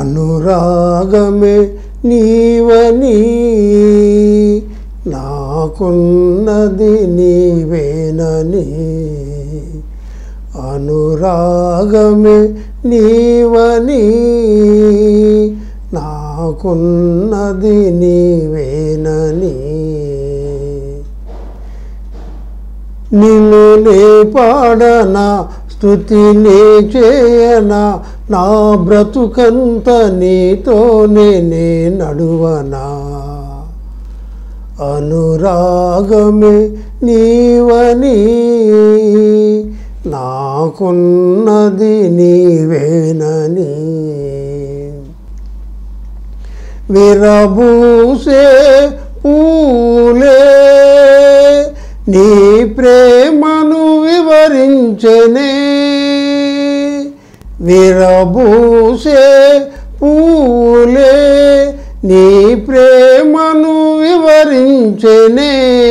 అనురాగమే నీవని నాకున్నది నీవేనని అనురాగమే నీవని నాకున్నది నీవేనని నిన్ను నే పాడనా స్థుతి నే చేయనా నా బ్రతుకంత నీతోనే నే నడువనా అనురాగమే నీవని నాకున్నది నీవేనని విరబూసే పూలే నీ ప్రేమను వివరించనే విరబూసే పూలే నీ ప్రేమను వివరించనే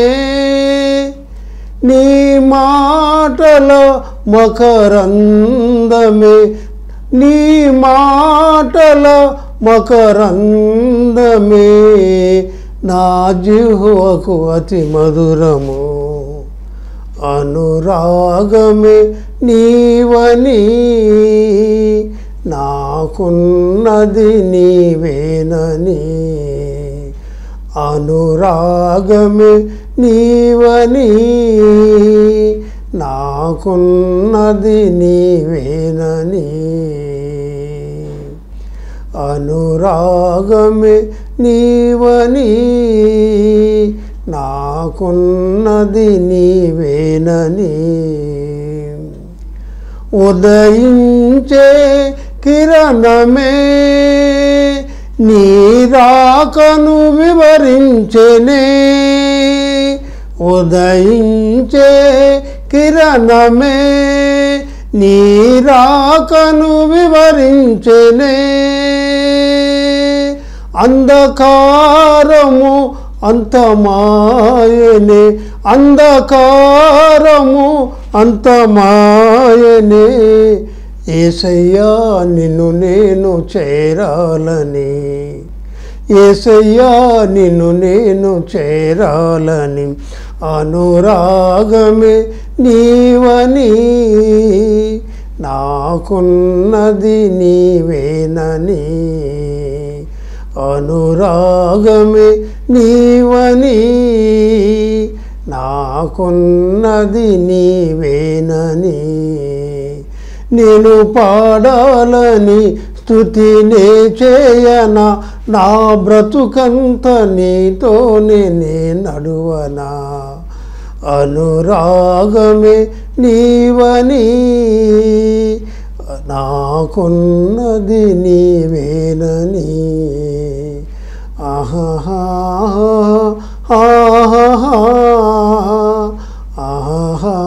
నీ మాటల మకరందమే నీ మాటల మకరందమే నా జిహ్వకు అతి మధురము అనురాగమే నీవని నాకున్నది నీవేనని అనురాగమే నీవని నాకున్నది నీవేనని అనురాగమే నీవని నాకున్నది నీవేనని ఉదయించే కిరణమే నీ రాకను వివరించెనే ఉదయించే కిరణమే నీ రాకను వివరించెనే అంధకారము అంతమాయనే అంధకారము అంతమాయనే ఏసయ్యా నిన్ను నేను చేరాలని ఏసయ్యా నిన్ను నేను చేరాలని అనురాగమే నీవని నాకున్నది నీవేనని అనురాగమే నీవని నాకున్నది నీవేనని నేను పాడాలని స్థుతినే చేయనా నా బ్రతుకంత నీతోనే నే నడువనా అనురాగమే నీవని నాకున్నది నీవేనని ఆహా ఆహా ఆహా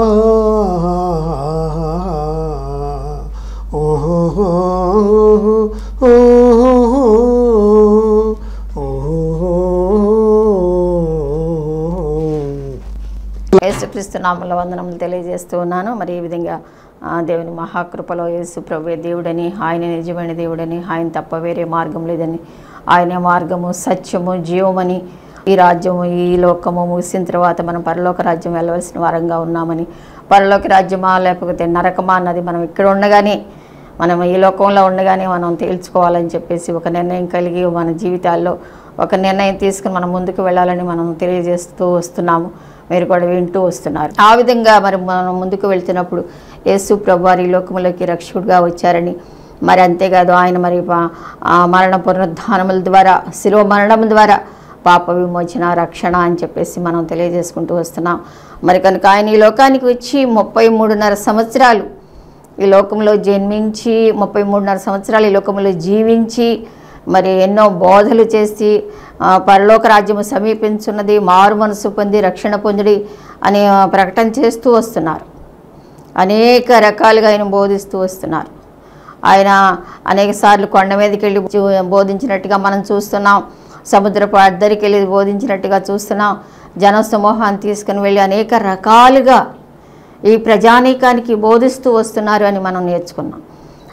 యేసుక్రీస్తు నామల వందనములు తెలియజేస్తూ ఉన్నాను మరి ఈ విధంగా ఆ, దేవుని మహాకృపలో యేసు ప్రభు దేవుడని ఆయన నిజమైన దేవుడని ఆయన తప్ప వేరే మార్గం లేదని ఆయన మార్గము సత్యము జీవమని ఈ రాజ్యము ఈ లోకము ముగిసిన తర్వాత మనం పరలోక రాజ్యం వెళ్ళవలసిన వారంగా ఉన్నామని పరలోక రాజ్యమా లేకపోతే నరకమా అన్నది మనం ఇక్కడ ఉండగానే మనం ఈ లోకంలో ఉండగానే మనం తేల్చుకోవాలని చెప్పేసి ఒక నిర్ణయం కలిగి మన జీవితాల్లో ఒక నిర్ణయం తీసుకుని మనం ముందుకు వెళ్ళాలని మనం తెలియజేస్తూ వస్తున్నాము మీరు కూడా వింటూ వస్తున్నారు ఆ విధంగా మరి మనం ముందుకు వెళ్తున్నప్పుడు యేసు ప్రభు వారి ఈ లోకములోకి రక్షకుడిగా వచ్చారని మరి అంతేకాదు ఆయన మరి పా- ఆ మరణ పునరుద్ధానముల ద్వారా శిలువ మరణం ద్వారా పాప విమోచన రక్షణ అని చెప్పేసి మనం తెలియజేసుకుంటూ వస్తున్నాం మరి కనుక ఆయన ఈ లోకానికి వచ్చి ముప్పై మూడున్నర సంవత్సరాలు ఈ లోకంలో జన్మించి ముప్పై మూడున్నర సంవత్సరాలు ఈ లోకంలో జీవించి మరి ఎన్నో బోధలు చేసి ఆ, పరలోక రాజ్యము సమీపించున్నది మారు మనసు పొంది రక్షణ పొందిడి అని ఆ, ప్రకటన చేస్తూ వస్తున్నారు అనేక రకాలుగా ఆయన బోధిస్తూ వస్తున్నారు ఆయన అనేక సార్లు కొండ మీదకి వెళ్ళి చూ- బోధించినట్టుగా మనం చూస్తున్నాం సముద్రపు అద్దరికి వెళ్ళి బోధించినట్టుగా చూస్తున్నాం జన సమూహాన్ని తీసుకుని వెళ్ళి అనేక రకాలుగా ఈ ప్రజానీకానికి బోధిస్తూ వస్తున్నారు అని మనం నేర్చుకున్నాం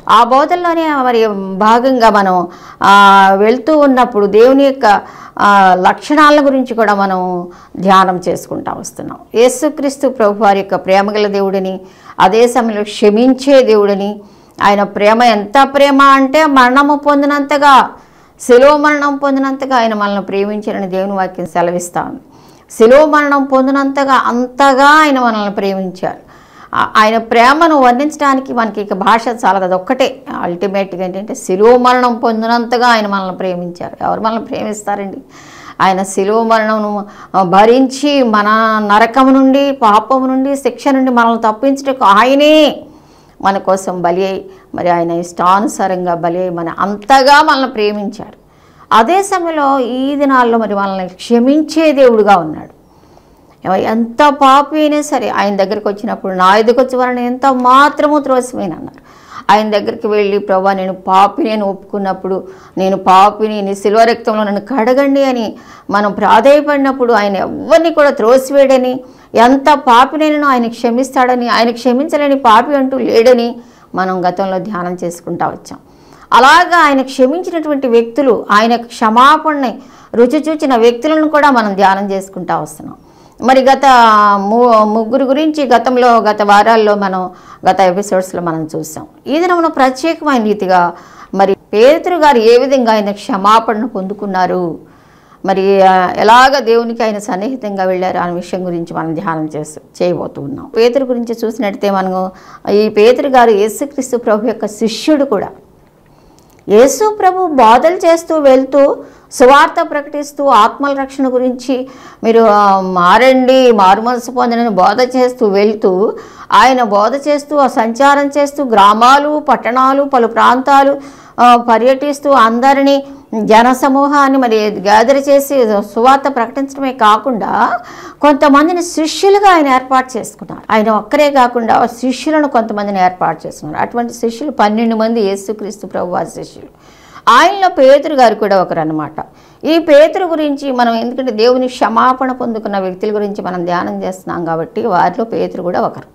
ఆ బోధల్లోనే మరి భాగంగా మనం ఆ, వెళ్తూ ఉన్నప్పుడు దేవుని యొక్క ఆ, లక్షణాల గురించి కూడా మనం ధ్యానం చేసుకుంటా వస్తున్నాం యేసుక్రీస్తు ప్రభు వారి యొక్క ప్రేమగల దేవుడిని అదే సమయంలో క్షమించే దేవుడిని ఆయన ప్రేమ ఎంత ప్రేమ అంటే మరణము పొందినంతగా శిలువ మరణం పొందినంతగా ఆయన మనల్ని ప్రేమించారని దేవుని వాక్యం సెలవిస్తాను శిలువ మరణం పొందినంతగా అంతగా ఆయన మనల్ని ప్రేమించారు ఆ- ఆయన ప్రేమను వర్ణించడానికి మనకి ఇక భాష చాలా అది ఒక్కటే అల్టిమేట్గా ఏంటంటే శిలువ మరణం పొందినంతగా ఆయన మనల్ని ప్రేమించారు ఎవరు మనల్ని ప్రేమిస్తారండి ఆయన శిలువ మరణమును భరించి మన నరకము నుండి పాపము నుండి శిక్ష నుండి మనల్ని తప్పించటకు ఆయనే మన కోసం బలి అయి మరి ఆయన ఇష్టానుసారంగా బలి అయి మన అంతగా మనల్ని ప్రేమించాడు అదే సమయంలో ఈ దినాల్లో మరి మనల్ని క్షమించే దేవుడుగా ఉన్నాడు ఎవ- ఎంత పాపి అయినా సరే ఆయన దగ్గరికి వచ్చినప్పుడు నా ఎదుకు వచ్చి వారిని ఎంత మాత్రము త్రోసిపోయిన అన్నారు ఆయన దగ్గరికి వెళ్ళి ప్రభా నేను పాపిని అని ఒప్పుకున్నప్పుడు నేను పాపిని నీ శిల్వ రక్తంలో నన్ను కడగండి అని మనం ప్రాధాయపడినప్పుడు ఆయన ఎవరిని కూడా త్రోసివేయడని ఎంత పాపినైనా ఆయన క్షమిస్తాడని ఆయన క్షమించలేని పాపి అంటూ లేడని మనం గతంలో ధ్యానం చేసుకుంటా వచ్చాం అలాగా ఆయన క్షమించినటువంటి వ్యక్తులు ఆయన క్షమాపణని రుచి చూచిన వ్యక్తులను కూడా మనం ధ్యానం చేసుకుంటా వస్తున్నాం మరి గత ము ముగ్గురు గురించి గతంలో గత వారాల్లో మనం గత ఎపిసోడ్స్లో మనం చూసాం ఈ దినమున ప్రత్యేకమైన రీతిగా మరి పేతురు గారు ఏ విధంగా ఆయన క్షమాపణను పొందుకున్నారు మరి ఆ, ఎలాగ దేవునికి ఆయన సన్నిహితంగా వెళ్ళారు అనే విషయం గురించి మనం ధ్యానం చేస్తూ చేయబోతూ ఉన్నాం పేతురు గురించి చూసినట్టయితే మనము ఈ పేతురు గారు యేసుక్రీస్తు ప్రభు యొక్క శిష్యుడు కూడా యేసు ప్రభు బోధలు చేస్తూ వెళ్తూ సువార్త ప్రకటిస్తూ ఆత్మల రక్షణ గురించి మీరు ఆ, మారండి మారుమనసు పొందని బోధ చేస్తూ వెళ్తూ ఆయన బోధ చేస్తూ ఆ సంచారం చేస్తూ గ్రామాలు పట్టణాలు పలు ప్రాంతాలు ఆ, పర్యటిస్తూ అందరినీ జన సమూహాన్ని మరి గ్యాదర్ చేసి సువార్త ప్రకటించడమే కాకుండా కొంతమందిని శిష్యులుగా ఆయన ఏర్పాటు చేసుకున్నారు ఆయన ఒక్కరే కాకుండా శిష్యులను కొంతమందిని ఏర్పాటు చేసుకున్నారు అటువంటి శిష్యులు పన్నెండు మంది యేసుక్రీస్తు ప్రభు వారి శిష్యులు ఆయనలో పేతురు గారు కూడా ఒకరు అనమాట ఈ పేతురు గురించి మనం ఎందుకంటే దేవుని క్షమాపణ పొందుకున్న వ్యక్తుల గురించి మనం ధ్యానం చేస్తున్నాం కాబట్టి వారిలో పేతురు కూడా ఒకరు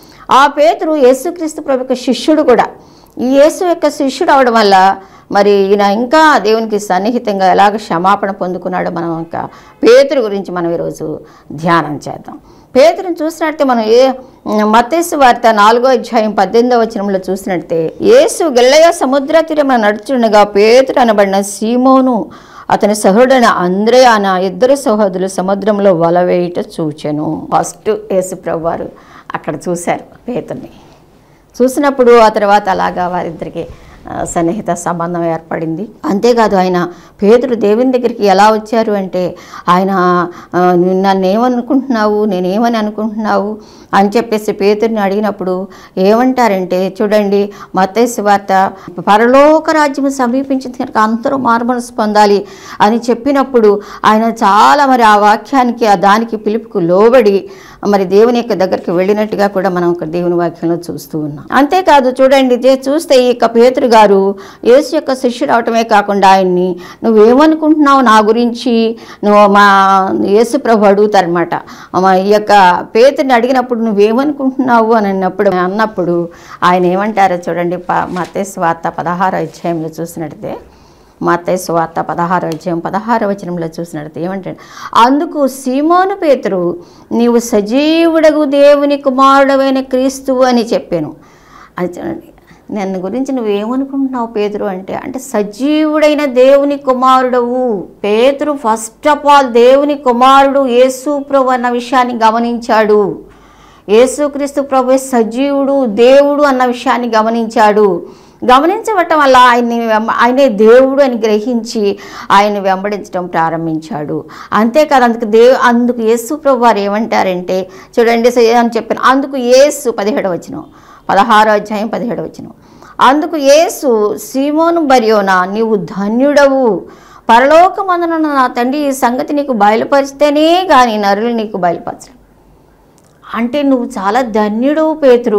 ఆ పేతురు యేసుక్రీస్తు ప్రభు యొక్క శిష్యుడు కూడా ఈ యేసు యొక్క శిష్యుడు అవడం వల్ల మరి ఈయన ఇంకా దేవునికి సన్నిహితంగా ఎలాగ క్షమాపణ పొందుకున్నాడో మనం ఇంకా పేతురు గురించి మనం ఈరోజు ధ్యానం చేద్దాం పేతురుని చూసినట్టే మనం ఏ మత్తేసు వార్త నాలుగో అధ్యాయం పద్దెనిమిదో వచనంలో చూసినట్టే యేసు గెల్లయ సముద్ర తీరమున నడుచుండగా పేతురు అనబడిన సీమోను అతని సహోదరుడైన అంద్రే అన్న ఇద్దరు సహోదరులు సముద్రంలో వల వేయుట చూచెను ఫస్ట్ యేసు ప్రభు వారు అక్కడ చూశారు పేతుర్ని చూసినప్పుడు ఆ తర్వాత అలాగా వారిద్దరికి ఆ, సన్నిహిత సంబంధం ఏర్పడింది అంతేకాదు ఆయన పేదరు దేవుని దగ్గరికి ఎలా వచ్చారు అంటే ఆయన ఆ, నువ్వు నన్ను ఏమనుకుంటున్నావు నేనేమని అనుకుంటున్నావు అని చెప్పేసి పేతుర్ని అడిగినప్పుడు ఏమంటారంటే చూడండి మత్తయి వార్త పరలోక రాజ్యం సమీపించింది కనుక అందరూ మారుమనసు పొందాలి అని చెప్పినప్పుడు ఆయన చాలా మరి ఆ వాక్యానికి ఆ దానికి పిలుపుకు లోబడి మరి దేవుని యొక్క దగ్గరికి వెళ్ళినట్టుగా కూడా మనం ఒక దేవుని వాక్యంలో చూస్తూ ఉన్నాం అంతేకాదు చూడండి ఇదే చూస్తే ఈ యొక్క పేతురు గారు యేసు యొక్క శిష్యుడు అవటమే కాకుండా ఆయన్ని నువ్వేమనుకుంటున్నావు నా గురించి నువ్వు మా యేసు ప్రభు అడుగుతారనమాట మా ఈ యొక్క పేతుని అడిగినప్పుడు నువ్వేమనుకుంటున్నావు అని అన్నప్పుడు అన్నప్పుడు ఆయన ఏమంటారో చూడండి ప మతేసు వార్త పదహారు అధ్యాయంలో చూసినట్టయితే మత్తయి సువార్త పదహారు అధ్యాయం పదహారు వచనంలో చూసినట్టు ఏమంటాడు అందుకు సీమోను పేతురు నీవు సజీవుడగు దేవుని కుమారుడవైన క్రీస్తువు అని చెప్పాను అది చూడండి నన్ను గురించి నువ్వేమనుకుంటున్నావు పేతురు అంటే అంటే సజీవుడైన దేవుని కుమారుడవు పేతురు ఫస్ట్ ఆఫ్ ఆల్ దేవుని కుమారుడు యేసు ప్రభు అన్న విషయాన్ని గమనించాడు యేసుక్రీస్తు ప్రభు సజీవుడు దేవుడు అన్న విషయాన్ని గమనించాడు గమనించబట్టం వల్ల ఆయన్ని వెంబ- ఆయనే దేవుడు అని గ్రహించి ఆయన వెంబడించడం ప్రారంభించాడు అంతేకాదు అందుకు దేవు అందుకు యేసు ప్రభు వారు ఏమంటారంటే చూడండి స- అని చెప్పాను అందుకు యేసు పదిహేడు వచ్చిన పదహారో అధ్యాయం పదిహేడు వచ్చిన అందుకు యేసు సీమోను బరియోనా నీవు ధన్యుడవు పరలోకమందున నా తండ్రి ఈ సంగతి నీకు బయలుపరిస్తేనే కానీ నరులు నీకు బయలుపరచరు అంటే నువ్వు చాలా ధన్యుడు పేతురు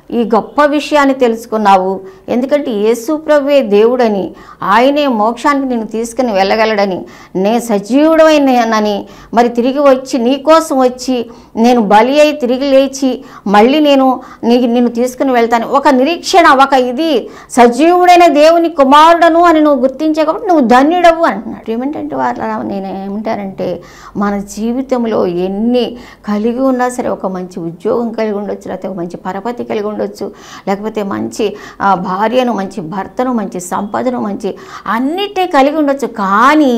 ఈ గొప్ప విషయాన్ని తెలుసుకున్నావు ఎందుకంటే యేసు ప్రభువే దేవుడని ఆయనే మోక్షానికి నేను తీసుకుని వెళ్ళగలడని నే సజీవుడమైనని మరి తిరిగి వచ్చి నీ కోసం వచ్చి నేను బలి అయి తిరిగి లేచి మళ్ళీ నేను నీ నిన్ను తీసుకుని వెళ్తాను ఒక నిరీక్షణ ఒక ఇది సజీవుడైన దేవుని కుమారుడను అని నువ్వు గుర్తించే కాబట్టి నువ్వు ధన్యుడవు అంటున్నాడు ఏమిటంటే వాళ్ళ నేను ఏమంటానంటే మన జీవితంలో ఎన్ని కలిగి ఉన్నా సరే ఒక మంచి ఉద్యోగం కలిగి ఉండొచ్చు లేకపోతే ఒక మంచి పరపతి కలిగి ఉండొచ్చు లేకపోతే మంచి ఆ, భార్యను మంచి భర్తను మంచి సంపదను మంచి అన్నిటినీ కలిగి ఉండొచ్చు కానీ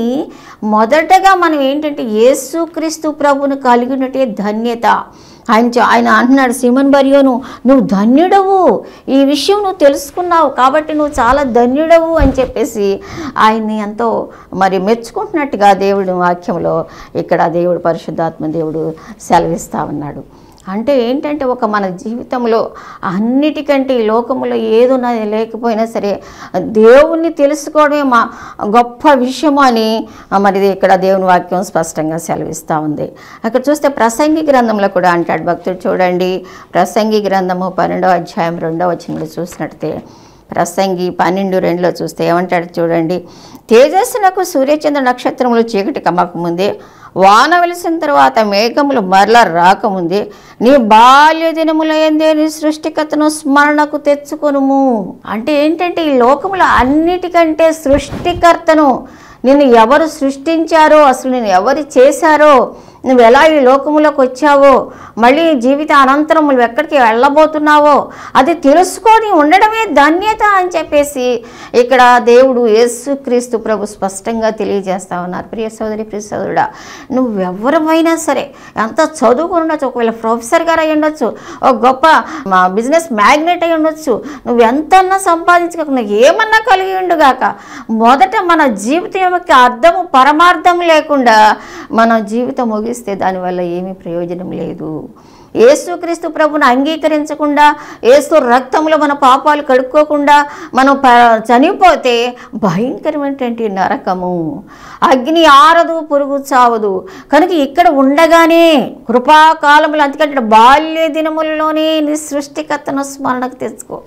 మొదటగా మనం ఏంటంటే యేసుక్రీస్తు ప్రభువును కలిగి ఉన్నట్టే ధన్యత ఆయన చ- ఆయన అంటున్నాడు సిమన్ బరియోను నువ్వు ధన్యుడవు ఈ విషయం నువ్వు తెలుసుకున్నావు కాబట్టి నువ్వు చాలా ధన్యుడవు అని చెప్పేసి ఆయన్ని ఎంతో మరి మెచ్చుకుంటున్నట్టుగా దేవుడు వాక్యంలో ఇక్కడ దేవుడు పరిశుద్ధాత్మ దేవుడు సెలవిస్తా ఉన్నాడు అంటే ఏంటంటే ఒక మన జీవితంలో అన్నిటికంటే ఈ లోకంలో ఏదున్నా లేకపోయినా సరే దేవుణ్ణి తెలుసుకోవడమే మా గొప్ప విషయము అని మరి ఇక్కడ దేవుని వాక్యం స్పష్టంగా సెలవిస్తూ ఉంది అక్కడ చూస్తే ప్రసంగి గ్రంథంలో కూడా అంటాడు భక్తుడు చూడండి ప్రసంగి గ్రంథము పన్నెండవ అధ్యాయం రెండవ వచనంలో చూసినట్టే ప్రసంగి పన్నెండు రెండులో చూస్తే ఏమంటాడు చూడండి తేజస్సునకు సూర్యచంద్ర నక్షత్రములు చీకటి కమ్మకముందే వాన వెలిసిన తర్వాత మేఘములు మరలా రాకముందే నీ బాల్య దినముల ఎందే నీ సృష్టికతను స్మరణకు తెచ్చుకొనుము అంటే ఏంటంటే ఈ లోకములో అన్నిటికంటే సృష్టికర్తను నిన్ను ఎవరు సృష్టించారో అసలు నేను ఎవరు చేశారో నువ్వు ఎలా ఈ లోకములోకి వచ్చావో మళ్ళీ జీవిత అనంతరం నువ్వు ఎక్కడికి వెళ్ళబోతున్నావో అది తెలుసుకొని ఉండడమే ధన్యత అని చెప్పేసి ఇక్కడ దేవుడు యేసుక్రీస్తు ప్రభు స్పష్టంగా తెలియజేస్తా ఉన్నారు ప్రియ సోదరి ప్రియ సోదరుడా నువ్వెవరమైనా సరే ఎంత చదువుకుని ఉండొచ్చు ఒకవేళ ప్రొఫెసర్ గారు అయి ఉండొచ్చు ఒక గొప్ప మా బిజినెస్ మ్యాగ్నెట్ అయి ఉండొచ్చు నువ్వు ఎంతన్నా సంపాదించుకోకుండా ఏమన్నా కలిగి ఉండుగాక మొదట మన జీవితం యొక్క అర్థము పరమార్థం లేకుండా మన జీవితం ముగిస్తే దానివల్ల ఏమీ ప్రయోజనం లేదు యేసుక్రీస్తు ప్రభుని అంగీకరించకుండా యేసు రక్తంలో మన పాపాలు కడుక్కోకుండా మనం ప చనిపోతే భయంకరమైనటువంటి నరకము అగ్ని ఆరదు పురుగు చావదు కనుక ఇక్కడ ఉండగానే కృపాకాలంలో అందుకంటే బాల్య దినములలోనే నీ సృష్టికర్తను స్మరణకు తెచ్చుకో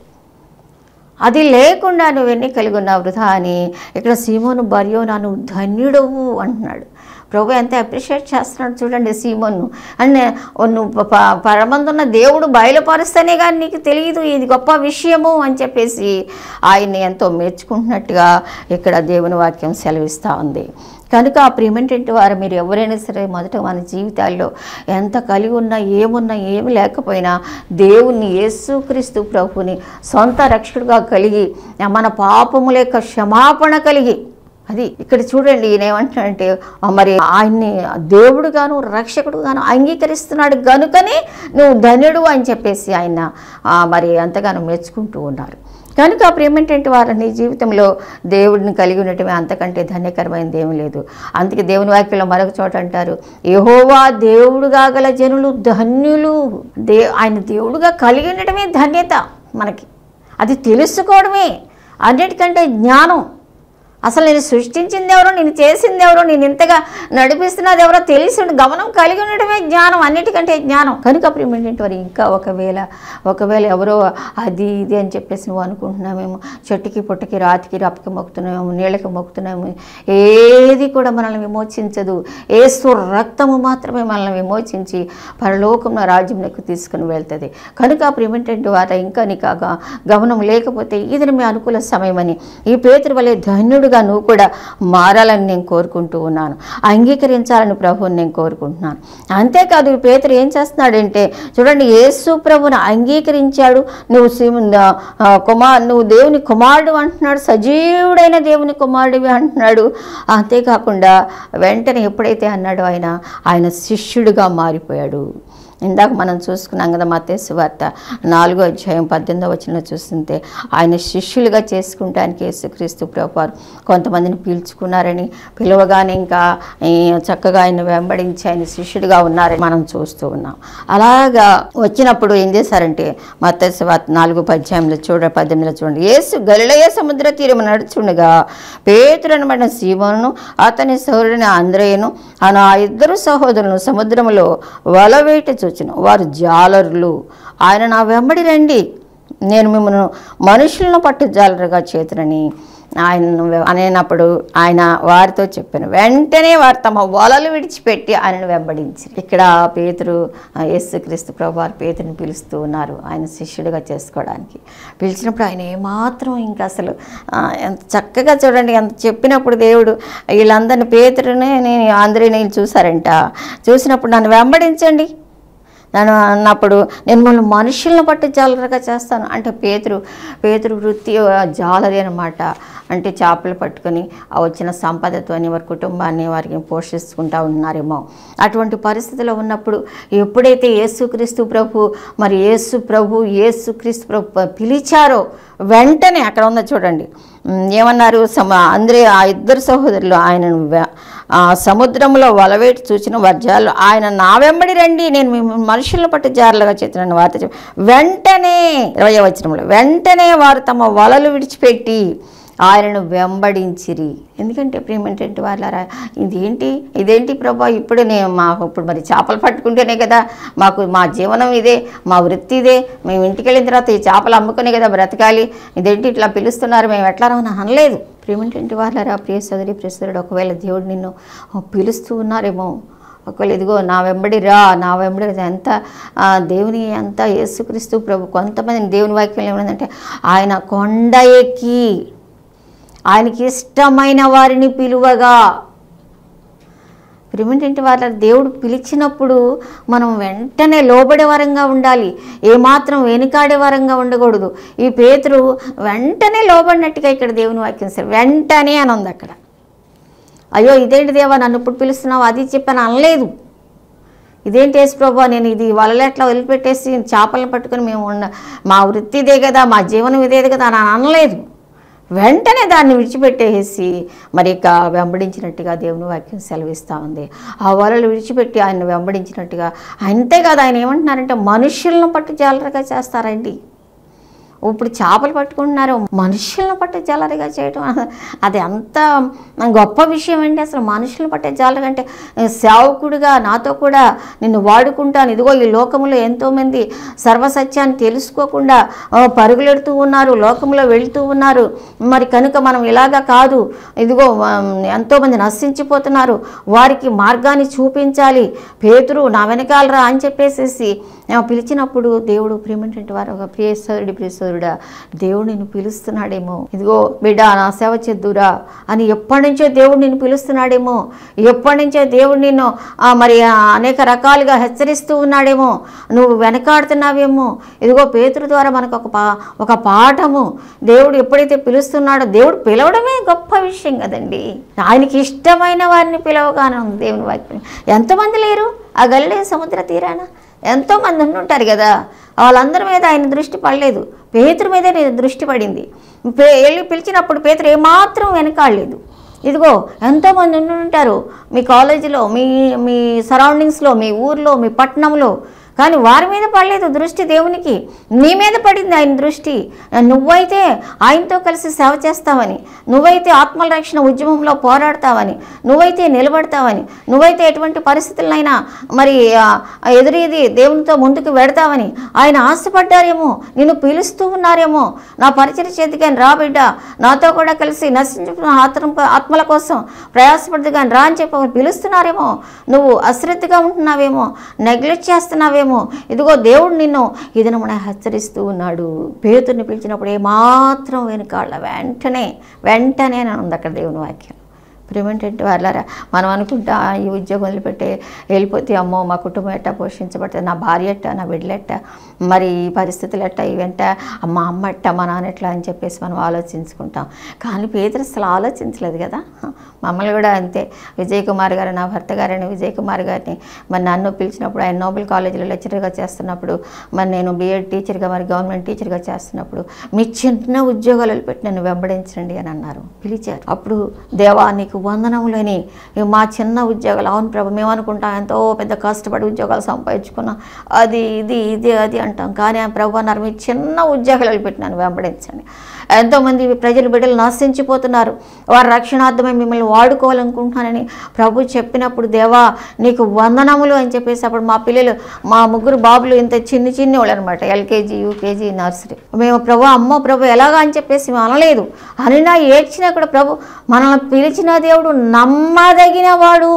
అది లేకుండా నువ్వు ఎన్ని కలిగి ఉన్నావు వృధా అని ఇక్కడ సీమోను బరియో నువ్వు ధన్యుడవు అంటున్నాడు ప్రభు ఎంత అప్రిషియేట్ చేస్తున్నాడు చూడండి సీమోను అంటే నువ్వు ప- పరమందున్న దేవుడు బయలుపరుస్తేనే కానీ నీకు తెలియదు ఇది గొప్ప విషయము అని చెప్పేసి ఆయన్ని ఎంతో మెచ్చుకుంటున్నట్టుగా ఇక్కడ దేవుని వాక్యం సెలవిస్తూ ఉంది కనుక ఆ ప్రియమేంటంటే వారు మీరు ఎవరైనా సరే మొదట మన జీవితాల్లో ఎంత కలిగి ఉన్నా ఏమున్నా ఏమి లేకపోయినా దేవుణ్ణి యేసుక్రీస్తు ప్రభుని సొంత రక్షకుడుగా కలిగి మన పాపముల యొక్క క్షమాపణ కలిగి అది ఇక్కడ చూడండి ఈయన ఏమంటున్నాడంటే ఆ మరి ఆయన్ని దేవుడుగాను రక్షకుడుగాను అంగీకరిస్తున్నాడు గనుకనే నువ్వు ధన్యుడు అని చెప్పేసి ఆయన ఆ, మరి ఎంతగానో మెచ్చుకుంటూ ఉన్నారు కనుక ప్రేమేంటంటే వారు నీ జీవితంలో దేవుడిని కలిగి ఉండటమే అంతకంటే ధన్యకరమైనది ఏమీ లేదు అందుకే దేవుని వాక్యంలో మరొక చోట అంటారు యెహోవా దేవుడుగా గల జనులు ధన్యులు దే ఆయన దేవుడుగా కలిగి ఉండటమే ధన్యత మనకి అది తెలుసుకోవడమే అన్నిటికంటే జ్ఞానం అసలు నేను సృష్టించింది ఎవరో నేను చేసింది ఎవరో నేను ఇంతగా నడిపిస్తున్నది ఎవరో తెలిసి ఉండి గమనం కలిగి ఉండడమే జ్ఞానం అన్నిటికంటే జ్ఞానం కనుక ప్రేమేంటంటే వారు ఇంకా ఒకవేళ ఒకవేళ ఎవరో అది ఇది అని చెప్పేసి నువ్వు అనుకుంటున్నామేమో చెట్టుకి పుట్టకి రాతికి రప్పకి మొక్కుతున్నామేమో నీళ్ళకి మొక్కుతున్నామేమో ఏది కూడా మనల్ని విమోచించదు ఏసు రక్తము మాత్రమే మనల్ని విమోచించి పరలోకంలో రాజ్యంలోకి తీసుకుని వెళ్తుంది కనుక ప్రేమేంటంటే వారు ఇంకా నీకు ఆ గ- గమనం లేకపోతే ఇది మీ అనుకూల సమయమని ఈ పేతురు వలె ధన్యుడుగా నువ్వు కూడా మారాలని నేను కోరుకుంటూ ఉన్నాను అంగీకరించాలని ప్రభువుని నేను కోరుకుంటున్నాను అంతేకాదు ఈ పేతురు ఏం చేస్తున్నాడంటే చూడండి యేసు ప్రభుని అంగీకరించాడు నువ్వు శివు- ఆ, కుమార్ నువ్వు దేవుని కుమారుడు అంటున్నాడు సజీవుడైన దేవుని కుమారుడివి అంటున్నాడు అంతేకాకుండా వెంటనే ఎప్పుడైతే అన్నాడో ఆయన ఆయన శిష్యుడిగా మారిపోయాడు ఇందాక మనం చూసుకున్నాం కదా మతేసు వార్త నాలుగో అధ్యాయం పద్దెనిమిదో వచ్చిన చూస్తుంటే ఆయన శిష్యులుగా చేసుకుంటానికి యేసుక్రీస్తు ప్రభువారు కొంతమందిని పీల్చుకున్నారని పిలువగానే ఇంకా ఈ, చక్కగా ఆయన వెంబడించి ఆయన శిష్యుడిగా ఉన్నారని మనం చూస్తూ ఉన్నాం అలాగా వచ్చినప్పుడు ఏం చేశారంటే మతేసు వార్త నాలుగో అధ్యాయంలో చూడ పద్దెనిమిదిలో చూడండి యేసు గలిలయ సముద్ర తీరం నడుచుండగా పేతురు అనబడిన సీమోను అతని సోదరుని ఆంధ్రయ్యను అను ఆ ఇద్దరు సహోదరులను సముద్రములో వల వేట చూచిన వారు జాలరులు ఆయన నా వెంబడి రండి నేను మిమ్మల్ని మనుషులను పట్టు జాలరుగా చేతునని ఆయనను వె- అనేటప్పుడు ఆయన వారితో చెప్పాను వెంటనే వారు తమ వలలు విడిచిపెట్టి ఆయనను వెంబడించి ఇక్కడ పేతురు ఆ, యేసుక్రీస్తు ప్రభు వారు పేతుని పిలుస్తూ ఉన్నారు ఆయన శిష్యుడిగా చేసుకోవడానికి పిలిచినప్పుడు ఆయన ఏమాత్రం ఇంకా అసలు ఆ, ఎంత చక్కగా చూడండి ఎంత చెప్పినప్పుడు దేవుడు వీళ్ళందరిని పేతురుని నేను అందరినీ నేను చూసారంట చూసినప్పుడు నన్ను వెంబడించండి నన్ను అన్నప్పుడు నేను మిమ్మల్ని మనుషులను బట్టి జాలరగా చేస్తాను అంటే పేతురు పేతురు వృత్తి ఆ, జాలరి అనమాట అంటే చేపలు పట్టుకొని ఆ వచ్చిన సంపదతోని వారి కుటుంబాన్ని వారికి పోషించుకుంటా ఉన్నారేమో అటువంటి పరిస్థితిలో ఉన్నప్పుడు ఎప్పుడైతే యేసుక్రీస్తు ప్రభు మరి యేసు ప్రభు యేసుక్రీస్తు ప్రభు పిలిచారో వెంటనే అక్కడ ఉందో చూడండి ఉమ్, ఏమన్నారు సమ అందరే ఆ ఇద్దరు సహోదరులు ఆయనను వె- ఆ సముద్రంలో వలవేటి చూసిన వర్జాలు ఆయన నా వెంబడి రండి నేను మిమ్మల్ని మనుషులను పట్టి జారులుగా చేతున్నాను వార్త చెప్పి వెంటనే ఇరవై వచనంలో వెంటనే వారు తమ వలలు విడిచిపెట్టి ఆయనను వెంబడించిరి ఎందుకంటే ప్రేమేంటంటే వాళ్ళారా ఇదేంటి ఇదేంటి ప్రభా ఇప్పుడు నేను మాకు ఇప్పుడు మరి చేపలు పట్టుకుంటేనే కదా మాకు మా జీవనం ఇదే మా వృత్తి ఇదే మేము ఇంటికి వెళ్ళిన తర్వాత ఈ చేపలు అమ్ముకునే కదా బ్రతకాలి ఇదేంటి ఇట్లా పిలుస్తున్నారు మేము ఎట్లా రావని అనలేదు ప్రేమేంటంటే వాళ్ళారా ప్రియ సోదరి ప్రియ సోదరుడు ఒకవేళ దేవుడు నిన్ను పిలుస్తూ ఉన్నారేమో ఒకవేళ ఇదిగో నా వెంబడి రా నా వెంబడి రా. ఎంత ఆ, దేవుని ఎంత యేసుక్రీస్తు ప్రభు కొంతమంది దేవుని వాక్యం ఏమైందంటే ఆయన కొండ ఎక్కి ఆయనకి ఇష్టమైన వారిని పిలువగా ప్రిమిటెంట్ వాళ్ళ దేవుడు పిలిచినప్పుడు మనం వెంటనే లోబడే వరంగా ఉండాలి ఏమాత్రం వెనుకాడే వరంగా ఉండకూడదు ఈ పేతురు వెంటనే లోబడినట్టుగా ఇక్కడ దేవుని వాక్యం సార్ వెంటనే అని ఉంది అక్కడ అయ్యో ఇదేంటి దేవా నన్ను ఇప్పుడు పిలుస్తున్నావు అది చెప్పాను అనలేదు ఇదేంటి యేసు ప్రభా నేను ఇది వలలో ఎట్లా వదిలిపెట్టేసి చేపలను పట్టుకొని మేము ఉన్న మా వృత్తి ఇదే కదా మా జీవనం ఇదే కదా అని అనలేదు వెంటనే దాన్ని విడిచిపెట్టేసి మరి ఇక వెంబడించినట్టుగా దేవుని వాక్యం సెలవిస్తూ ఉంది ఆ వలలు విడిచిపెట్టి ఆయన వెంబడించినట్టుగా అంతేకాదు ఆయన ఏమంటున్నారంటే మనుషులను పట్టు జాలరగా చేస్తారండి ఇప్పుడు చేపలు పట్టుకుంటున్నారు మనుషులను పట్టే జాలరిగా చేయటం అది అంత గొప్ప విషయం అండి అసలు మనుషులను పట్టే జాలరి అంటే సేవకుడిగా నాతో కూడా నిన్ను వాడుకుంటాను ఇదిగో ఈ లోకంలో ఎంతోమంది సర్వసత్యాన్ని తెలుసుకోకుండా ఆ, పరుగులెడుతూ ఉన్నారు లోకంలో వెళ్తూ ఉన్నారు మరి కనుక మనం ఇలాగా కాదు ఇదిగో ఆ, ఎంతోమంది నశించిపోతున్నారు వారికి మార్గాన్ని చూపించాలి పేతురు నా వెనకాలరా అని చెప్పేసేసి ఆ, పిలిచినప్పుడు దేవుడు ప్రేమటువంటి వారు ఒక ప్రియసరుడి ప్రియసరుడా దేవుడు నిన్ను పిలుస్తున్నాడేమో ఇదిగో బిడ్డ నా సేవ చేద్దురా అని ఎప్పటి నుంచో దేవుడు నిన్ను పిలుస్తున్నాడేమో ఎప్పటి నుంచో దేవుడు నిన్ను ఆ, మరి ఆ, అనేక రకాలుగా హెచ్చరిస్తూ ఉన్నాడేమో నువ్వు వెనకాడుతున్నావేమో ఇదిగో పేతురు ద్వారా మనకు ఒక పా ఒక పాఠము దేవుడు ఎప్పుడైతే పిలుస్తున్నాడో దేవుడు పిలవడమే గొప్ప విషయం కదండి ఆయనకి ఇష్టమైన వారిని పిలవగానే ఉంది దేవుని వాక్యం ఎంతమంది లేరు ఆ గల్లే సముద్ర తీరాన ఎంతోమంది ఉంటుంటారు కదా వాళ్ళందరి మీద ఆయన దృష్టి పడలేదు పేతురు మీదే నీ దృష్టి పడింది పే- వెళ్ళి పిలిచినప్పుడు పేతురు ఏమాత్రం వెనకాడలేదు ఇదిగో ఎంతోమంది ఉండి ఉంటారు మీ కాలేజీలో మీ మీ సరౌండింగ్స్లో మీ ఊర్లో మీ పట్టణంలో కానీ వారి మీద పడలేదు దృష్టి దేవునికి నీ మీద పడింది ఆయన దృష్టి నువ్వైతే ఆయనతో కలిసి సేవ చేస్తావని నువ్వైతే ఆత్మల రక్షణ ఉద్యమంలో పోరాడతావని నువ్వైతే నిలబడతావని నువ్వైతే ఎటువంటి పరిస్థితులైనా మరి ఆ, ఎదురీది దేవునితో ముందుకు వెడతావని ఆయన ఆశపడ్డారేమో నిన్ను పిలుస్తూ ఉన్నారేమో నా పరిచయ చేతికి రా బిడ్డ నాతో కూడా కలిసి నశించుకున్న ఆత్మ ఆత్మల కోసం ప్రయాసపడుతు కానీ రా అని చెప్పి పిలుస్తున్నారేమో నువ్వు అశ్రద్ధగా ఉంటున్నావేమో నెగ్లెక్ట్ చేస్తున్నావేమో ఇదిగో దేవుడు నిన్ను ఇది మన హెచ్చరిస్తూ ఉన్నాడు పేతుర్ని పిలిచినప్పుడు ఏమాత్రం వెనుకాళ్ళ వెంటనే వెంటనే అని ఉంది అక్కడ దేవుని వాక్యం ప్రేమేంటంటే వాళ్ళారా మనం అనుకుంటా "ఆ, ఈ ఉద్యోగం వదిలిపెట్టి వెళ్ళిపోతే అమ్మో మా కుటుంబం ఎట్టా పోషించబడుతుంది నా భార్య ఎట్టా నా బిడ్డలు ఎట్టా మరి ఈ పరిస్థితులు ఎట్టా ఇవెంట మా అమ్మ ఎట్టా మా నాన్న ఎట్లా అని చెప్పేసి మనం ఆలోచించుకుంటాం కానీ పేదలు అసలు ఆలోచించలేదు కదా మమ్మల్ని కూడా అంతే విజయ్ కుమార్ గారు నా భర్త గారిని విజయ్ కుమార్ గారిని మరి నన్ను పిలిచినప్పుడు ఆయన నోబెల్ కాలేజీలో లెక్చరర్గా చేస్తున్నప్పుడు మరి నేను బీఎడ్ టీచర్గా మరి గవర్నమెంట్ టీచర్గా చేస్తున్నప్పుడు మీ చిన్న ఉద్యోగాలు పెట్టి నన్ను వెంబడించండి అని అన్నారు పిలిచారు అప్పుడు దేవా నీకు వందనములని ఇవి మా చిన్న ఉద్యోగాలు అవును ప్రభు మేము అనుకుంటాం ఎంతో పెద్ద కష్టపడి ఉద్యోగాలు సంపాదించుకున్నాం అది ఇది ఇది అది అంటాం కానీ ఆ ప్రభు అన్నారు మీ చిన్న ఉద్యోగాలు పెట్టినాను వెంబడించండి ఎంతోమంది ప్రజలు బిడ్డలు నశించిపోతున్నారు వారి రక్షణార్థమై మిమ్మల్ని వాడుకోవాలనుకుంటున్నానని ప్రభు చెప్పినప్పుడు దేవా నీకు వందనములు అని చెప్పేసి అప్పుడు మా పిల్లలు మా ముగ్గురు బాబులు ఇంత చిన్ని చిన్ని వాళ్ళు అనమాట ఎల్కేజీ యూకేజీ నర్సరీ మేము ప్రభు అమ్మో ప్రభు ఎలాగా అని చెప్పేసి మేము అనలేదు అనినా ఏడ్చినా కూడా ప్రభు మనల్ని పిలిచిన దేవుడు నమ్మదగిన వాడు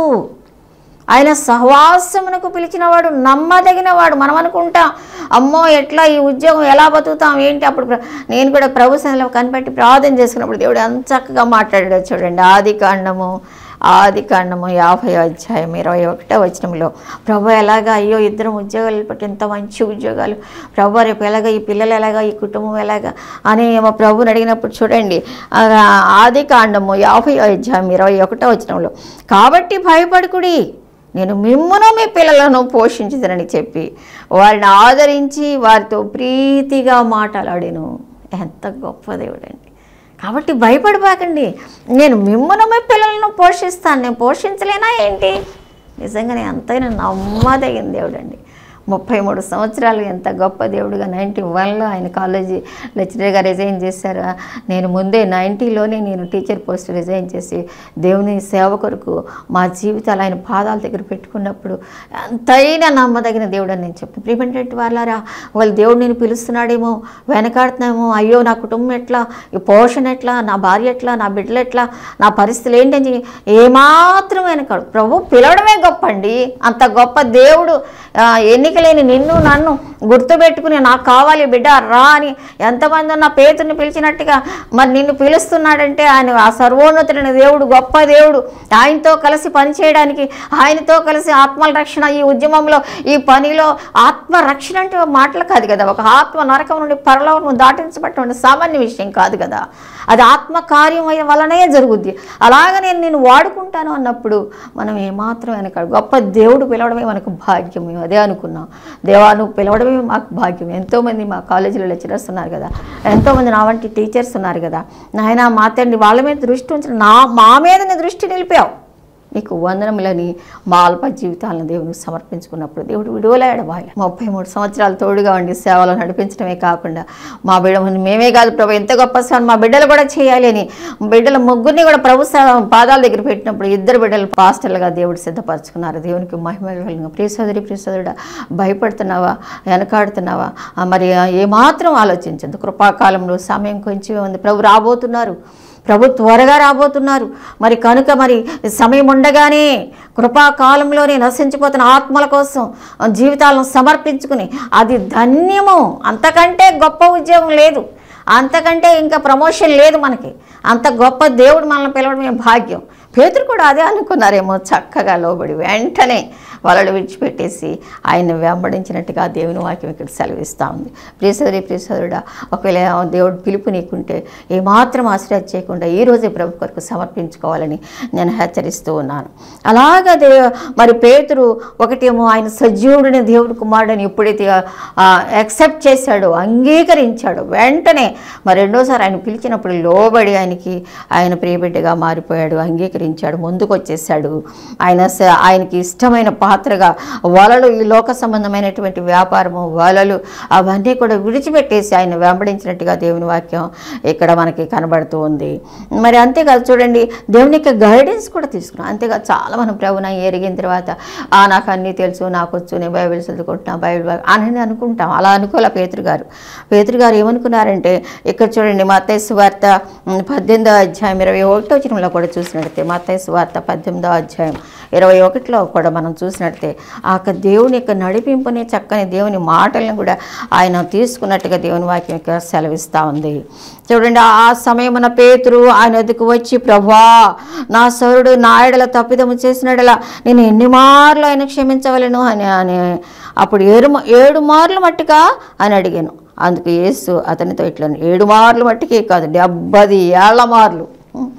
ఆయన సహవాసమునకు పిలిచినవాడు నమ్మదగినవాడు మనం అనుకుంటాం అమ్మో ఎట్లా ఈ ఉద్యోగం ఎలా బతుకుతాం ఏంటి అప్పుడు ప్ర- నేను కూడా ప్రభు సన్నిధిలో కనిపెట్టి ప్రార్థన చేసుకున్నప్పుడు దేవుడు ఎంత చక్కగా మాట్లాడాడు చూడండి ఆది కాండము ఆది కాండము యాభై అధ్యాయం ఇరవై ఒకటో వచనంలో ప్రభు ఎలాగా అయ్యో ఇద్దరం ఉద్యోగాలు పట్టి ఎంత మంచి ఉద్యోగాలు ప్రభు రేపు ఎలాగా ఈ పిల్లలు ఎలాగా ఈ కుటుంబం ఎలాగా అని మా ప్రభుని అడిగినప్పుడు చూడండి ఆ, ఆది కాండము యాభై అధ్యాయం ఇరవై ఒకటో వచనంలో కాబట్టి భయపడకుడి నేను మిమ్మును మీ పిల్లలను పోషించదనని చెప్పి వారిని ఆదరించి వారితో ప్రీతిగా మాట్లాడాను ఎంత గొప్ప దేవుడండి కాబట్టి భయపడిపోకండి నేను మిమ్మల్ని మీ పిల్లలను పోషిస్తాను నేను పోషించలేనా ఏంటి నిజంగానే ఎంతైనా నమ్మదగిన దేవుడండి ముప్పై మూడు సంవత్సరాలు ఎంత గొప్ప దేవుడుగా నైంటీ వన్లో ఆయన కాలేజీ లెక్చరర్గా రిజైన్ చేశారు నేను ముందే నైంటీలోనే నేను టీచర్ పోస్ట్ రిజైన్ చేసి దేవుని సేవ కొరకు మా జీవితాలు ఆయన పాదాల దగ్గర పెట్టుకున్నప్పుడు ఎంతైనా నమ్మదగిన దేవుడు అని నేను చెప్తాను ప్రిపెంటెంట్ వాళ్ళారా వాళ్ళు దేవుడు నేను పిలుస్తున్నాడేమో వెనకాడుతున్నామో అయ్యో నా కుటుంబం ఎట్లా ఈ పోషణ ఎట్లా నా భార్య ఎట్లా నా బిడ్డలు ఎట్లా నా పరిస్థితులు ఏంటని ఏమాత్రం వెనకాడు ప్రభు పిలవడమే గొప్ప అండి అంత గొప్ప దేవుడు ఆ, ఎన్నికలేని నిన్ను నన్ను గుర్తుపెట్టుకుని నాకు కావాలి బిడ్డ రా అని ఎంతమంది ఉన్న పేతుని పిలిచినట్టుగా మరి నిన్ను పిలుస్తున్నాడంటే ఆయన ఆ సర్వోన్నతుడైన దేవుడు గొప్ప దేవుడు ఆయనతో కలిసి పనిచేయడానికి ఆయనతో కలిసి ఆత్మల రక్షణ ఈ ఉద్యమంలో ఈ పనిలో ఆత్మ రక్షణ అంటే మాటలు కాదు కదా ఒక ఆత్మ నరకం నుండి పరలోకం దాటించబట్టిన సామాన్య విషయం కాదు కదా అది ఆత్మ కార్యం అయ్యే వలనే జరుగుద్ది అలాగ నేను నేను వాడుకుంటాను అన్నప్పుడు మనం ఏమాత్రం వెనక గొప్ప దేవుడు పిలవడమే మనకు భాగ్యం మేము అదే అనుకున్నాం దేవా నువ్వు పిలవడమే మాకు భాగ్యం ఎంతోమంది మా కాలేజీలో లెక్చరర్స్ ఉన్నారు కదా ఎంతోమంది నా వంటి టీచర్స్ ఉన్నారు కదా నాయన మా తండ్రి వాళ్ళ మీద దృష్టి ఉంచిన నా మా మీద నీ దృష్టి నిలిపావు నీకు వందనములని మా అల్ప జీవితాలను దేవునికి సమర్పించుకున్నప్పుడు దేవుడు విడువలాడు బాయ్ ముప్పై మూడు సంవత్సరాలు తోడుగా ఉండి సేవలు నడిపించడమే కాకుండా మా బిడ్డ మేమే కాదు ప్రభు ఎంత గొప్ప సేవ మా బిడ్డలు కూడా చేయాలి అని బిడ్డల ముగ్గురిని కూడా ప్రభు సేవ పాదాల దగ్గర పెట్టినప్పుడు ఇద్దరు బిడ్డలు పాస్టర్లుగా దేవుడు సిద్ధపరచుకున్నారు దేవునికి మహిమ కలిగిన ప్రియ సోదరి ప్రియ సోదరుడా భయపడుతున్నావా వెనకాడుతున్నావా ఆ, మరి ఏమాత్రం ఆలోచించద్దు కృపాకాలంలో సమయం కొంచెమే ఉంది ప్రభు రాబోతున్నారు ప్రభు త్వరగా రాబోతున్నారు మరి కనుక మరి సమయం ఉండగానే కృపాకాలంలోనే నశించిపోతున్న ఆత్మల కోసం జీవితాలను సమర్పించుకుని అది ధన్యము అంతకంటే గొప్ప ఉద్యోగం లేదు అంతకంటే ఇంకా ప్రమోషన్ లేదు మనకి అంత గొప్ప దేవుడు మనల్ని పిలవడమే భాగ్యం పేతురు కూడా అదే అనుకున్నారేమో చక్కగా లోబడి వెంటనే వలలు విడిచిపెట్టేసి ఆయన వెంబడించినట్టుగా దేవుని వాక్యం ఇక్కడ సెలవిస్తూ ఉంది ప్రియసోదరి ప్రియసోదరుడా ఒకవేళ దేవుడు పిలుపు నీకుంటే ఏమాత్రం ఆశ్రయ చేయకుండా ఈ రోజే ప్రభు కొరకు సమర్పించుకోవాలని నేను హెచ్చరిస్తూ ఉన్నాను అలాగా దే మరి పేతురు ఒకటేమో ఆయన సజీవుడిని దేవుడు కుమారుడని ఎప్పుడైతే యాక్సెప్ట్ చేశాడో అంగీకరించాడో వెంటనే మరి రెండోసారి ఆయన పిలిచినప్పుడు లోబడి ఆయనకి ఆయన ప్రియబిడ్డగా మారిపోయాడు అంగీకరించాడు ముందుకు వచ్చేసాడు ఆయన స- ఆయనకి ఇష్టమైన పాత్రగా వలలు ఈ లోక సంబంధమైనటువంటి వ్యాపారము వలలు అవన్నీ కూడా విడిచిపెట్టేసి ఆయన వెంబడించినట్టుగా దేవుని వాక్యం ఇక్కడ మనకి కనబడుతూ ఉంది మరి అంతేకాదు చూడండి దేవుని యొక్క గైడెన్స్ కూడా తీసుకున్నాం అంతేకాదు చాలా మనం ప్రభున ఎరిగిన తర్వాత ఆ నాకు అన్నీ తెలుసు నాకు వచ్చు నేను బైబిల్ చదువుకుంటున్నా బైబిల్ బై-" అని అనుకుంటాం అలా అనుకోలే పేతురు గారు పేతురు గారు ఏమనుకున్నారంటే ఇక్కడ చూడండి మత్తైసు వార్త ఉమ్, పద్దెనిమిదో అధ్యాయం ఇరవై ఒకటో వచనంలో కూడా చూసినట్టే మత్తైసు వార్త పద్దెనిమిదో అధ్యాయం ఇరవై ఒకటిలో కూడా మనం చూసినట్టే ఆ యొక్క దేవుని యొక్క నడిపింపుని చక్కని దేవుని మాటలను కూడా ఆయన తీసుకున్నట్టుగా దేవుని వాక్యం యొక్క సెలవిస్తూ ఉంది చూడండి ఆ సమయమున పేతురు ఆయన ఎదుకు వచ్చి ప్రభా నా సౌరుడు నా ఎడల తప్పిదము చేసినడలా నేను ఎన్ని మార్లు ఆయన క్షమించవలను అని అని అప్పుడు ఏడు మ- ఏడు మార్లు మట్టుగా అని అడిగాను అందుకు యేసు అతనితో ఇట్లా ఏడు మార్లు మట్టుకే కాదు డెబ్బది ఏళ్ల మార్లు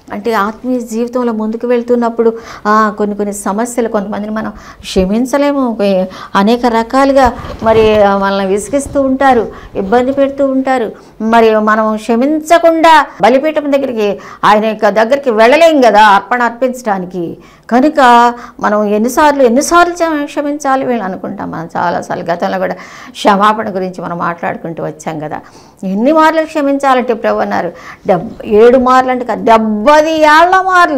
అంటే ఆత్మీయ జీవితంలో ముందుకు వెళ్తున్నప్పుడు ఆ, కొన్ని కొన్ని సమస్యలు కొంతమందిని మనం క్షమించలేము కొ- అనేక రకాలుగా మరి ఆ, మనల్ని విసిగిస్తూ ఉంటారు ఇబ్బంది పెడుతూ ఉంటారు మరి మనం క్షమించకుండా బలిపీఠం దగ్గరికి ఆయన యొక్క దగ్గరికి వెళ్ళలేం కదా అర్పణ అర్పించడానికి కనుక మనం ఎన్నిసార్లు ఎన్నిసార్లు క్ష- క్షమించాలి వీళ్ళు అనుకుంటాం మనం చాలాసార్లు గతంలో కూడా క్షమాపణ గురించి మనం మాట్లాడుకుంటూ వచ్చాం కదా ఎన్ని మార్లు క్షమించాలంటే ప్రభు అన్నారు డెబ్ ఏడు మార్లు అంటే కాదు డెబ్బది ఏళ్ల మార్లు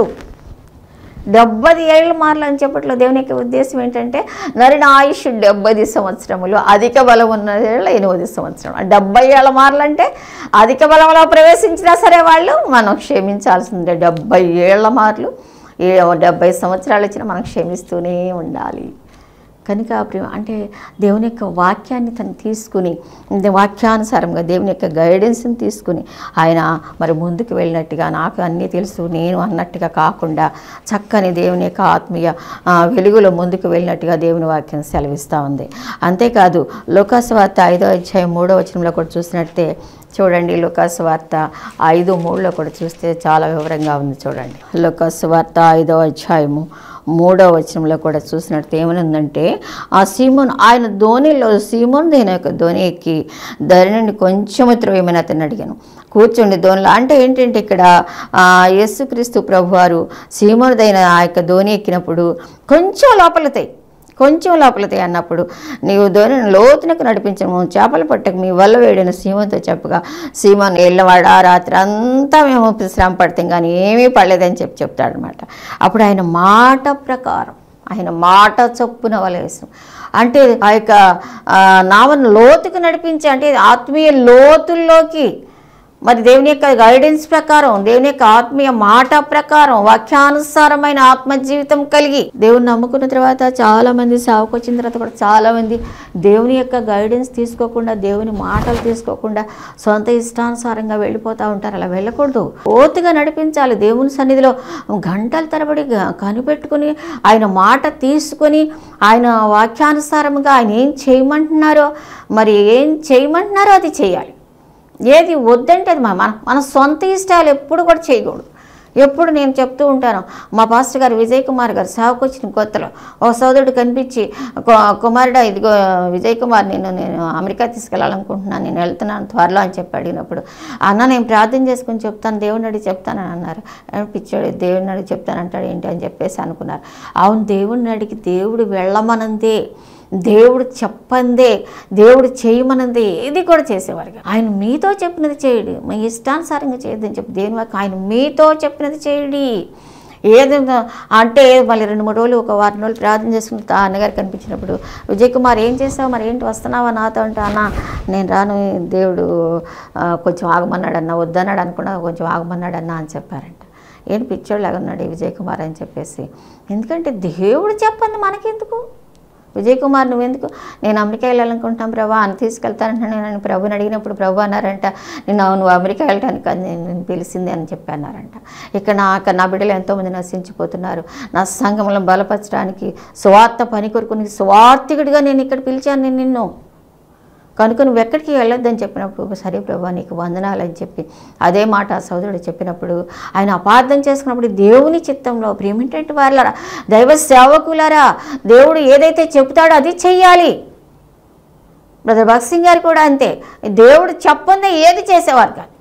డెబ్బది ఏళ్ళ మార్లు అని చెప్పట్లో దేవుని యొక్క ఉద్దేశం ఏంటంటే నరిన ఆయుష్ డెబ్బది సంవత్సరములు అధిక బలం ఉన్న ఏళ్ళ ఎనిమిది సంవత్సరం ఆ డెబ్బై ఏళ్ళ మార్లు అంటే అధిక బలంలో ప్రవేశించినా సరే వాళ్ళు మనం క్షమించాల్సిందే డెబ్బై ఏళ్ళ మార్లు ఏ డెబ్బై సంవత్సరాలు వచ్చినా మనం క్షమిస్తూనే ఉండాలి కనుక ప్రేమ అంటే దేవుని యొక్క వాక్యాన్ని తను తీసుకుని ఇది వాక్యానుసారంగా దేవుని యొక్క గైడెన్స్ని తీసుకుని ఆయన మరి ముందుకు వెళ్ళినట్టుగా నాకు అన్నీ తెలుసు నేను అన్నట్టుగా కాకుండా చక్కని దేవుని యొక్క ఆత్మీయ ఆ, వెలుగులో ముందుకు వెళ్ళినట్టుగా దేవుని వాక్యం సెలవిస్తూ ఉంది అంతేకాదు లోకాసు వార్త ఐదో అధ్యాయం మూడో వచనంలో కూడా చూసినట్టే చూడండి లోకాసు వార్త ఐదు మూడులో కూడా చూస్తే చాలా వివరంగా ఉంది చూడండి లోకాసు వార్త ఐదో అధ్యాయము మూడో వచనంలో కూడా చూసినట్టు ఏమనుందంటే ఆ సీమోన్ ఆయన ధోనిలో సీమోన్ దేని యొక్క ధోని ఎక్కి ధరి నుండి కొంచెం త్రోయమని అతను అడిగాను కూర్చోండి ధోనిలో అంటే ఏంటంటే ఇక్కడ ఆ, యేసుక్రీస్తు ప్రభువారు సీమోనుదైన ఆ యొక్క ధోని ఎక్కినప్పుడు కొంచెం లోపలతాయి కొంచెం లోపలతాయి అన్నప్పుడు నీవు ధోనిని లోతునకు నడిపించము చేపల పట్టకు మీ వల్ల వేడిన సీమతో చెప్పగా సీమను వెళ్ళవాడు ఆ రాత్రి అంతా మేము శ్రమ పడతాం కానీ ఏమీ పడలేదని చెప్పి చెప్తాడనమాట అప్పుడు ఆయన మాట ప్రకారం ఆయన మాట చొప్పున వలేసం అంటే ఆ యొక్క ఆ, నామను లోతుకు నడిపించి అంటే ఆత్మీయ లోతుల్లోకి మరి దేవుని యొక్క గైడెన్స్ ప్రకారం దేవుని యొక్క ఆత్మీయ మాట ప్రకారం వాక్యానుసారమైన ఆత్మ జీవితం కలిగి దేవుని నమ్ముకున్న తర్వాత చాలా మంది సావుకు వచ్చిన తర్వాత కూడా చాలా మంది దేవుని యొక్క గైడెన్స్ తీసుకోకుండా దేవుని మాటలు తీసుకోకుండా సొంత ఇష్టానుసారంగా వెళ్ళిపోతూ ఉంటారు అలా వెళ్ళకూడదు ఓతుగా నడిపించాలి దేవుని సన్నిధిలో గంటల తరబడి గ- కనిపెట్టుకుని ఆయన మాట తీసుకొని ఆయన వాక్యానుసారంగా ఆయన ఏం చేయమంటున్నారో మరి ఏం చేయమంటున్నారో అది చేయాలి ఏది వద్దంటే అది మన మన- మన సొంత ఇష్టాలు ఎప్పుడు కూడా చేయకూడదు ఎప్పుడు నేను చెప్తూ ఉంటాను మా పాస్టర్ గారు విజయ్ కుమార్ గారు సాగుకు వచ్చిన కొత్తలో ఒక సోదరుడు కనిపించి "కు- కుమారుడా ఇదిగో విజయ్ కుమార్ నేను నేను అమెరికా తీసుకెళ్ళాలనుకుంటున్నాను నేను వెళ్తున్నాను త్వరలో అని చెప్పి అడిగినప్పుడు అన్న నేను ప్రార్థన చేసుకుని చెప్తాను దేవుని అడిగి చెప్తానని అన్నారు "ఏ, పిచ్చోడు దేవుడిని అడిగి చెప్తానంటాడు ఏంటి అని చెప్పేసి అనుకున్నారు అవును దేవుడిని అడిగి దేవుడు వెళ్ళమనందే దేవుడు చెప్పందే దేవుడు చేయమనందే ఏది కూడా చేసేవారు కాదు. ఆయన మీతో చెప్పినది చేయడు మీ ఇష్టానుసారంగా చేయొద్దని చెప్పి దేని వాకి ఆయన మీతో చెప్పినది చేయడి ఏది అంటే మళ్ళీ రెండు మూడు రోజులు ఒక వారం రోజులు ప్రార్థన చేసుకుని ఆ అన్నగారు కనిపించినప్పుడు విజయ్ కుమార్ ఏం చేస్తావు మరి ఏంటి వస్తున్నావా నాతో అంటే అన్న నేను రాను దేవుడు ఆ, కొంచెం ఆగమన్నాడు అన్న వద్దన్నాడు అనుకున్నా కొంచెం ఆగమన్నాడు అన్న అని చెప్పారంట ఏంటి పిచ్చోళ్ళగా ఉన్నాడు ఈ విజయ్ కుమార్ అని చెప్పేసి ఎందుకంటే దేవుడు చెప్పండి మనకెందుకు విజయ్ కుమార్ నువ్వెందుకు నేను అమెరికా వెళ్ళాలనుకుంటున్నాను ప్రభా అని తీసుకెళ్తానంటే నేను ప్రభుని అడిగినప్పుడు ప్రభు అన్నారంట నేను నువ్వు అమెరికా వెళ్ళటానికి కాదు నేను నేను పిలిచింది అని చెప్పి అన్నారంట ఇక్కడ నా నా బిడ్డలు ఎంతోమంది నశించిపోతున్నారు నా సంఘంలో బలపరచడానికి స్వార్థ పని కొరకు నీకు స్వార్థికుడిగా నేను ఇక్కడ పిలిచాను నేను నిన్ను కనుక నువ్వు ఎక్కడికి వెళ్ళొద్దని చెప్పినప్పుడు సరే ప్రభా నీకు వందనాలని చెప్పి అదే మాట ఆ సోదరుడు చెప్పినప్పుడు ఆయన అపార్థం చేసుకున్నప్పుడు దేవుని చిత్తంలో ప్రేమేంటంటే వారులారా దైవ సేవకులారా దేవుడు ఏదైతే చెప్తాడో అది చెయ్యాలి బ్రదర్ భగత్ సింగ్ గారు కూడా అంతే దేవుడు చెప్పందే ఏది చేసేవారు కాదు